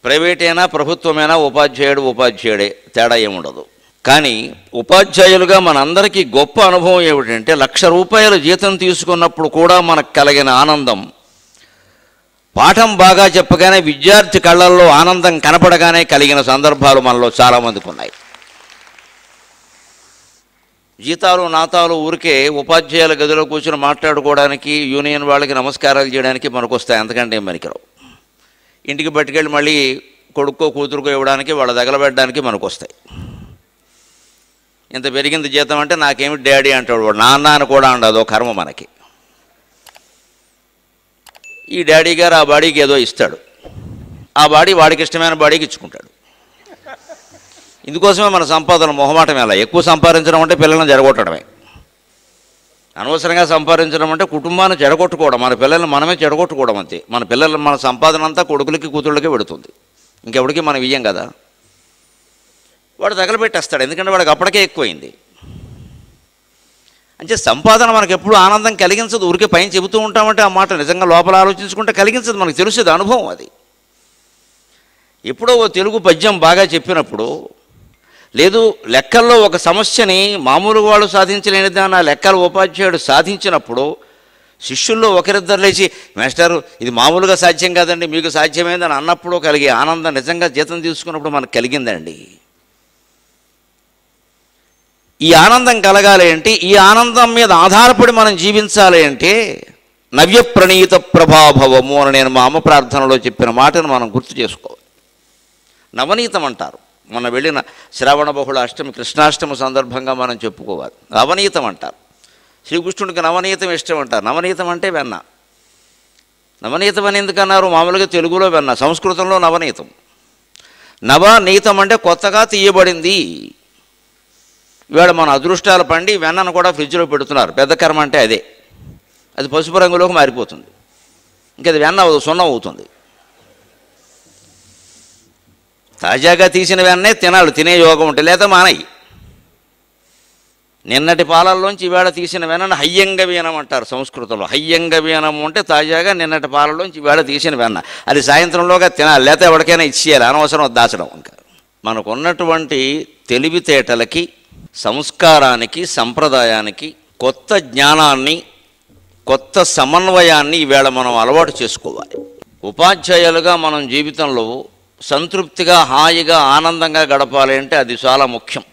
private అయినా ప్రభుత్వమైనా ఉపాధ్యాయుడు ఉపాధ్యాయుడే తేడా ఏముండదు కానీ ఉపాధ్యాయులుగా మనందరికీ గొప్ప అనుభవం ఏమిటంటే లక్ష రూపాయల జీతం తీసుకున్నప్పుడు కూడా మనకు కలిగిన ఆనందం పాఠం బాగా చెప్పగానే విద్యార్థి కళ్ళల్లో ఆనందం కనపడగానే కలిగిన సందర్భాలు మనలో చాలామందికి ఉన్నాయి జీతాలు నాతాలు ఊరికే ఉపాధ్యాయుల గదిలో కూర్చుని మాట్లాడుకోవడానికి యూనియన్ వాళ్ళకి నమస్కారాలు చేయడానికి మనకు వస్తాయి అంతకంటే ఏం పనికిరావు ఇంటికి పట్టుకెళ్ళి మళ్ళీ కొడుక్కో కూతురుకో ఇవ్వడానికి వాళ్ళ తగలబెట్టడానికి మనకు వస్తాయి ఇంత పెరిగింది జీతం అంటే నాకేమి డాడీ అంటాడు వాడు నాన్న అని కూడా ఉండదు కర్మ మనకి ఈ డాడీ గారు ఆ బాడీకి ఏదో ఇస్తాడు ఆ బాడీ వాడికి ఇష్టమైన బాడీకి ఇచ్చుకుంటాడు ఇందుకోసమే మన సంపాదన మొహమాటం ఎలా ఎక్కువ సంపాదించడం అంటే పిల్లల్ని జరగొట్టడమే అనవసరంగా సంపాదించడం అంటే కుటుంబాన్ని చెడగొట్టుకోవడం మన పిల్లల్ని మనమే చెడగొట్టుకోవడం అంతే మన పిల్లలు మన సంపాదన అంతా కొడుకులకి కూతుళ్ళకి పెడుతుంది ఇంకెవడికి మనం ఇయ్యం కదా వాడు తగలబెట్టేస్తాడు ఎందుకంటే వాడికి అప్పటికే ఎక్కువైంది అంటే సంపాదన మనకు ఎప్పుడు ఆనందం కలిగించదు ఊరికే పైన చెబుతూ ఉంటామంటే ఆ మాట నిజంగా లోపల ఆలోచించుకుంటే కలిగించదు మనకు తెలుస్తుంది అనుభవం అది ఎప్పుడో ఓ తెలుగు పద్యం బాగా చెప్పినప్పుడు లేదు లెక్కల్లో ఒక సమస్యని మామూలుగా వాళ్ళు సాధించలేని దాన్ని ఆ లెక్కల ఉపాధ్యాయుడు సాధించినప్పుడు శిష్యుల్లో ఒకరిద్దరు లేచి మాస్టారు ఇది మామూలుగా సాధ్యం కాదండి మీకు సాధ్యమైందని అన్నప్పుడు కలిగే ఆనందం నిజంగా జీతం తీసుకున్నప్పుడు మనకు కలిగిందండి ఈ ఆనందం కలగాలి అంటే ఈ ఆనందం మీద ఆధారపడి మనం జీవించాలి అంటే నవ్య ప్రణీత ప్రభాభవము అని నేను మా అమ్మ ప్రార్థనలో చెప్పిన మాటను మనం గుర్తు చేసుకోవాలి నవనీతం అంటారు మొన్న వెళ్ళిన శ్రావణ బహుళ అష్టమి కృష్ణాష్టమి సందర్భంగా మనం చెప్పుకోవాలి నవనీతం అంటారు శ్రీకృష్ణుడికి నవనీతం ఇష్టం అంటారు నవనీతం అంటే వెన్న నవనీతం అని ఎందుకన్నారు మామూలుగా తెలుగులో వెన్న సంస్కృతంలో నవనీతం నవనీతం అంటే కొత్తగా తీయబడింది ఇవాళ మన అదృష్టాలు పండి వెన్నను కూడా ఫ్రిడ్జ్లో పెడుతున్నారు పెద్ద కర్మ అంటే అదే అది పసుపు రంగులోకి మారిపోతుంది ఇంకా అది వెన్న అవ్వదు, సున్నం అవుతుంది తాజాగా తీసిన వెన్నే తినాలి తినే యోగం ఉంటే లేదా మానయ్యి నిన్నటి పాలల్లోంచి ఈవేళ తీసిన వెన్నను హయ్యంగ వీనం అంటారు సంస్కృతంలో హయ్యంగ వీనం అంటే తాజాగా నిన్నటి పాలల్లోంచి ఈవేళ తీసిన వెన్న అది సాయంత్రంలోగా తినాలి లేకపోతే ఎవరికైనా ఇచ్చేయాలి అనవసరం దాచడం ఇంకా మనకున్నటువంటి తెలివితేటలకి సంస్కారానికి సంప్రదాయానికి కొత్త జ్ఞానాన్ని కొత్త సమన్వయాన్ని ఈవేళ మనం అలవాటు చేసుకోవాలి ఉపాధ్యాయులుగా మనం జీవితంలో సంతృప్తిగా హాయిగా ఆనందంగా గడపాలి అంటే అది చాలా ముఖ్యం